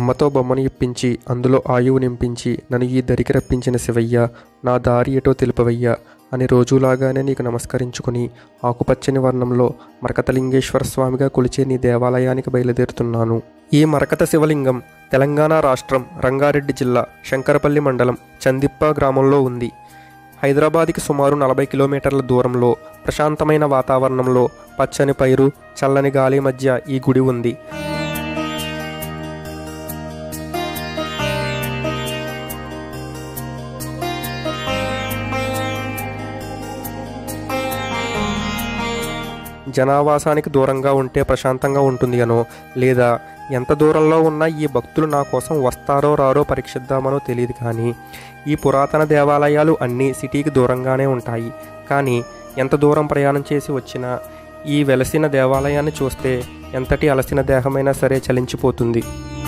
అమ్మతో బొమ్మను ఇప్పించి అందులో ఆయువు నింపించి నన్ను ఈ దరికి రప్పించిన శివయ్య నా దారి ఎటో తెలుపవయ్య అని రోజులాగానే నీకు నమస్కరించుకుని ఆకుపచ్చని వర్ణంలో మరకతలింగేశ్వర స్వామిగా కొలిచే నీ దేవాలయానికి బయలుదేరుతున్నాను ఈ మరకత శివలింగం తెలంగాణ రాష్ట్రం రంగారెడ్డి జిల్లా శంకరపల్లి మండలం చందిప్ప గ్రామంలో ఉంది హైదరాబాద్కి సుమారు నలభై కిలోమీటర్ల దూరంలో ప్రశాంతమైన వాతావరణంలో పచ్చని పైరు చల్లని గాలి మధ్య ఈ గుడి ఉంది జనావాసానికి దూరంగా ఉంటే ప్రశాంతంగా ఉంటుంది అనో లేదా ఎంత దూరంలో ఉన్నా ఈ భక్తులు నా కోసం వస్తారో రారో పరీక్షిద్దామనో తెలియదు కానీ ఈ పురాతన దేవాలయాలు అన్నీ సిటీకి దూరంగానే ఉంటాయి కానీ ఎంత దూరం ప్రయాణం చేసి వచ్చినా ఈ వెలసిన దేవాలయాన్ని చూస్తే ఎంతటి అలసిన దేహమైనా సరే చలించిపోతుంది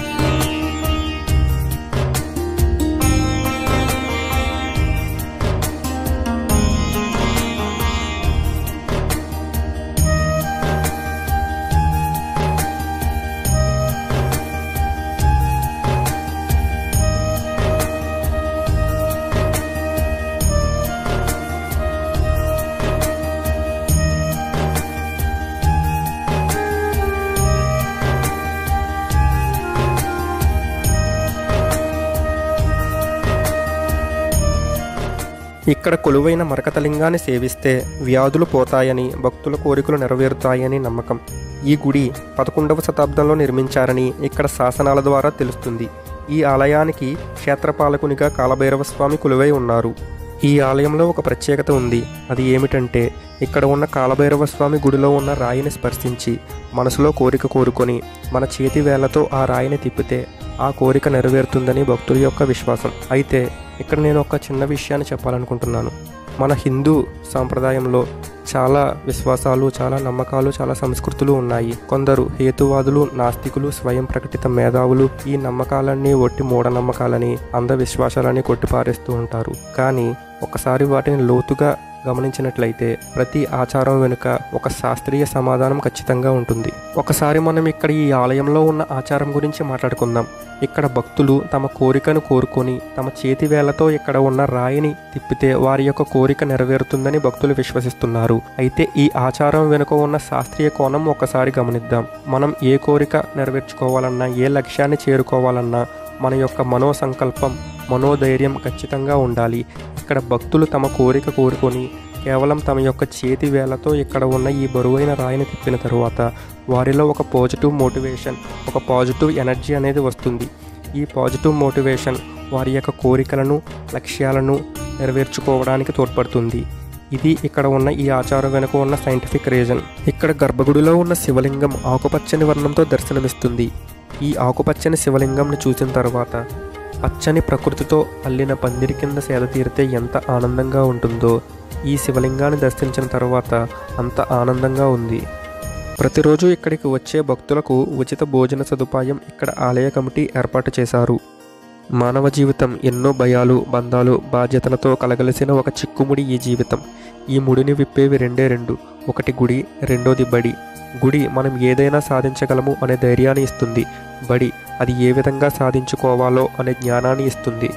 ఇక్కడ కొలువైన మరకతలింగాన్ని సేవిస్తే వ్యాధులు పోతాయని భక్తుల కోరికలు నెరవేరుతాయని నమ్మకం ఈ గుడి పదకొండవ శతాబ్దంలో నిర్మించారని ఇక్కడ శాసనాల ద్వారా తెలుస్తుంది ఈ ఆలయానికి క్షేత్రపాలకునిగా కాలభైరవ స్వామి కొలువై ఉన్నారు ఈ ఆలయంలో ఒక ప్రత్యేకత ఉంది అది ఏమిటంటే ఇక్కడ ఉన్న కాలభైరవ స్వామి గుడిలో ఉన్న రాయిని స్పర్శించి మనసులో కోరిక కోరుకొని మన చేతి వేళ్లతో ఆ రాయిని తిప్పితే ఆ కోరిక నెరవేరుతుందని భక్తుల యొక్క విశ్వాసం అయితే ఇక్కడ నేను ఒక చిన్న విషయాన్ని చెప్పాలనుకుంటున్నాను మన హిందూ సాంప్రదాయంలో చాలా విశ్వాసాలు చాలా నమ్మకాలు చాలా సంస్కృతులు ఉన్నాయి కొందరు హేతువాదులు నాస్తికులు స్వయం ప్రకటిత మేధావులు ఈ నమ్మకాలన్నీ ఒట్టి మూఢనమ్మకాలని అంధవిశ్వాసాలని కొట్టిపారేస్తూ ఉంటారు కానీ ఒకసారి వాటిని లోతుగా గమనించినట్లయితే ప్రతి ఆచారం వెనుక ఒక శాస్త్రీయ సమాధానం ఖచ్చితంగా ఉంటుంది ఒకసారి మనం ఇక్కడ ఈ ఆలయంలో ఉన్న ఆచారం గురించి మాట్లాడుకుందాం ఇక్కడ భక్తులు తమ కోరికను కోరుకొని తమ చేతి వేళ్లతో ఇక్కడ ఉన్న రాయిని తిప్పితే వారి యొక్క కోరిక నెరవేరుతుందని భక్తులు విశ్వసిస్తున్నారు అయితే ఈ ఆచారం వెనుక ఉన్న శాస్త్రీయ కోణం ఒకసారి గమనిద్దాం మనం ఏ కోరిక నెరవేర్చుకోవాలన్నా ఏ లక్ష్యాన్ని చేరుకోవాలన్నా మన యొక్క మనోసంకల్పం మనోధైర్యం ఖచ్చితంగా ఉండాలి ఇక్కడ భక్తులు తమ కోరిక కోరుకొని కేవలం తమ యొక్క చేతి వేళ్లతో ఇక్కడ ఉన్న ఈ బరువైన రాయిని తిప్పిన తరువాత వారిలో ఒక పాజిటివ్ మోటివేషన్ ఒక పాజిటివ్ ఎనర్జీ అనేది వస్తుంది ఈ పాజిటివ్ మోటివేషన్ వారి యొక్క కోరికలను లక్ష్యాలను నెరవేర్చుకోవడానికి తోడ్పడుతుంది ఇది ఇక్కడ ఉన్న ఈ ఆచారం వెనుక ఉన్న సైంటిఫిక్ రీజన్ ఇక్కడ గర్భగుడిలో ఉన్న శివలింగం ఆకుపచ్చని వర్ణంతో దర్శనమిస్తుంది ఈ ఆకుపచ్చని శివలింగంని చూసిన తర్వాత పచ్చని ప్రకృతితో అల్లిన పందిరి కింద సేద తీరితే ఎంత ఆనందంగా ఉంటుందో ఈ శివలింగాన్ని దర్శించిన తర్వాత అంత ఆనందంగా ఉంది ప్రతిరోజు ఇక్కడికి వచ్చే భక్తులకు ఉచిత భోజన సదుపాయం ఇక్కడ ఆలయ కమిటీ ఏర్పాటు చేశారు మానవ జీవితం ఎన్నో భయాలు బంధాలు బాధ్యతలతో కలగలిసిన ఒక చిక్కుముడి ఈ జీవితం ఈ ముడిని విప్పేవి రెండే రెండు ఒకటి గుడి రెండోది బడి గుడి మనం ఏదైనా సాధించగలము అనే ధైర్యాన్ని ఇస్తుంది బడి అది ఏ విధంగా సాధించుకోవాలో అనే జ్ఞానాన్ని ఇస్తుంది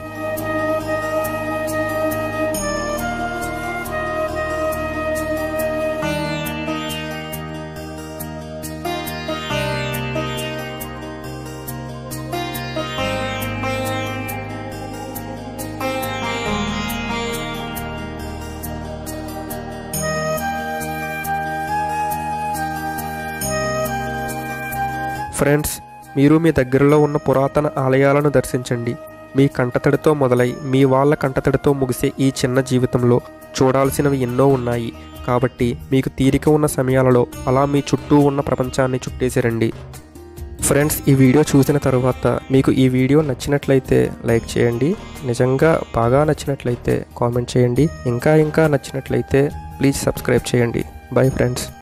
ఫ్రెండ్స్ మీరు మీ దగ్గరలో ఉన్న పురాతన ఆలయాలను దర్శించండి మీ కంటతడితో మొదలై మీ వాళ్ళ కంటతడితో ముగిసే ఈ చిన్న జీవితంలో చూడాల్సినవి ఎన్నో ఉన్నాయి కాబట్టి మీకు తీరిక ఉన్న సమయాలలో అలా మీ చుట్టూ ఉన్న ప్రపంచాన్ని చుట్టేసి రండి ఫ్రెండ్స్ ఈ వీడియో చూసిన తర్వాత మీకు ఈ వీడియో నచ్చినట్లయితే లైక్ చేయండి నిజంగా బాగా నచ్చినట్లయితే కామెంట్ చేయండి ఇంకా ఇంకా నచ్చినట్లయితే ప్లీజ్ సబ్స్క్రైబ్ చేయండి బై ఫ్రెండ్స్